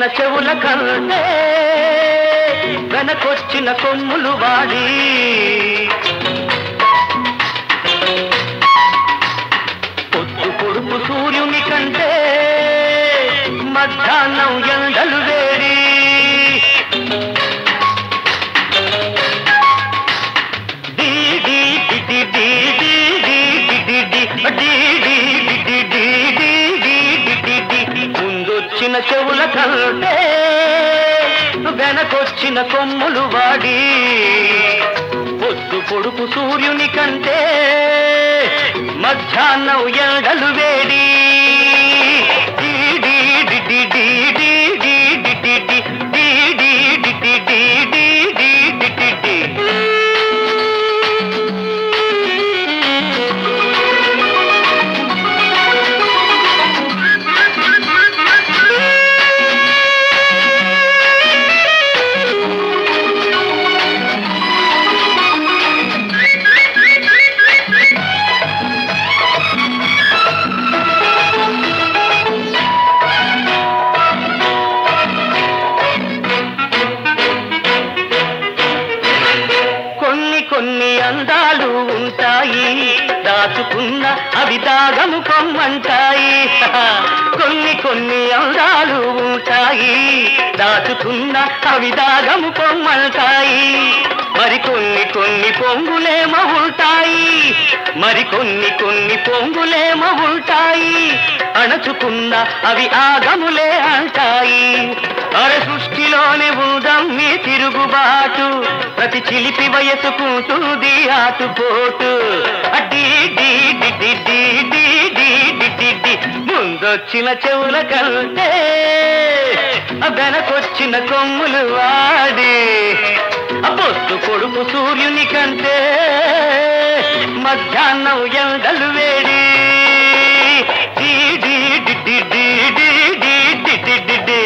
చెవుల కంటే వెనకొచ్చిన కొమ్ములు వాడి పొద్దు పొడుపు సూర్యుని కంటే మధ్యాహ్నం ఎండలు వేడి డీ డీ డి డి డి డి డి డి డి డి డి డి డి డి డి డి డి డి డి. ముందొచ్చిన చెవుల కంటే వెనకొచ్చిన కొమ్ములు వాడి పొద్దు పొడుపు సూర్యుని కంటే మధ్యాహ్నం ఎండలు వేడి డీ డీ డి డి డి డి డి డి డి డి డి డి డి డి డి డి డి డి డి. కొన్ని కొన్ని అందాలు ఉంటాయి దాచుకున్న అవి దాగము కొమ్మంటాయి కొన్ని కొన్ని అందాలు ఉంటాయి దాచుకున్న అవి దాగము కొమ్మంటాయి మరికొన్ని కొన్ని పొంగులేమో ఉంటాయి మరికొన్ని కొన్ని పొంగులేమో ఉంటాయి అణచుకున్న అవి ఆగములే అంటాయి అర సృష్టిలోనే ఉందాం మీ తిరుగుబాటు ప్రతి చిలిపి వయసుకుంటుంది ఆటుపోటు అడ్డీ డీ డి డి డి డి డి డి డి డి. ముందొచ్చిన చెవుల కంటే వెనకొచ్చిన కొమ్ములు వాడి బొత్తు కొడుకు సూర్యుని కంటే మధ్యాహ్నం ఎండలు వేడి డీ డీ డి డి డి డి డి డి డి డి డి.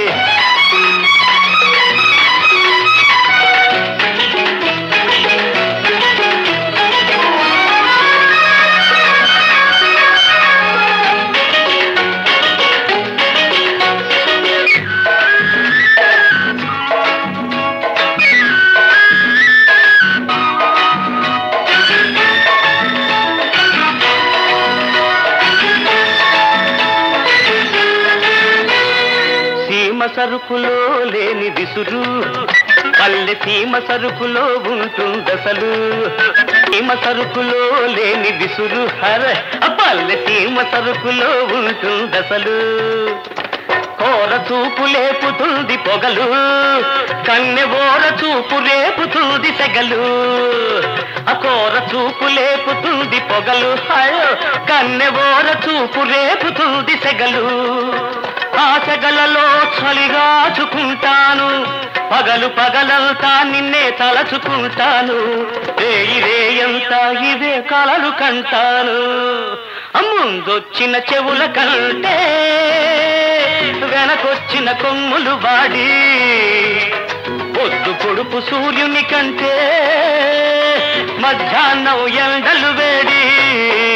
సీమ సరుకులో లేని విసురు పల్లె సీమ సరుకులో ఉంటుందసలు సీమ సరుకులో లేని విసురు హర పల్లె సీమ సరుకులో ఉంటుందసలు కోర చూపు లేపుతుంది పొగలు కన్నె ఓర చూపు రేపుతుంది సెగలు ఆ కోర చూపు లేపుతుంది పొగలు అయ్యో కన్నె ఓర చూపు రేపుతుంది సెగలు ఆ సెగలలో చలిగాచుకుంటాను పగలు పగలంతా నిన్నే తలచుకుంటాను రేయి రేయంతా ఇవే కలలు కంటాను ముందొచ్చిన చెవుల కంటే వెనకొచ్చిన కొమ్ములు వాడి పొద్దు పొడుపు సూర్యుని కంటే మధ్యాహ్నం ఎండలు వేడి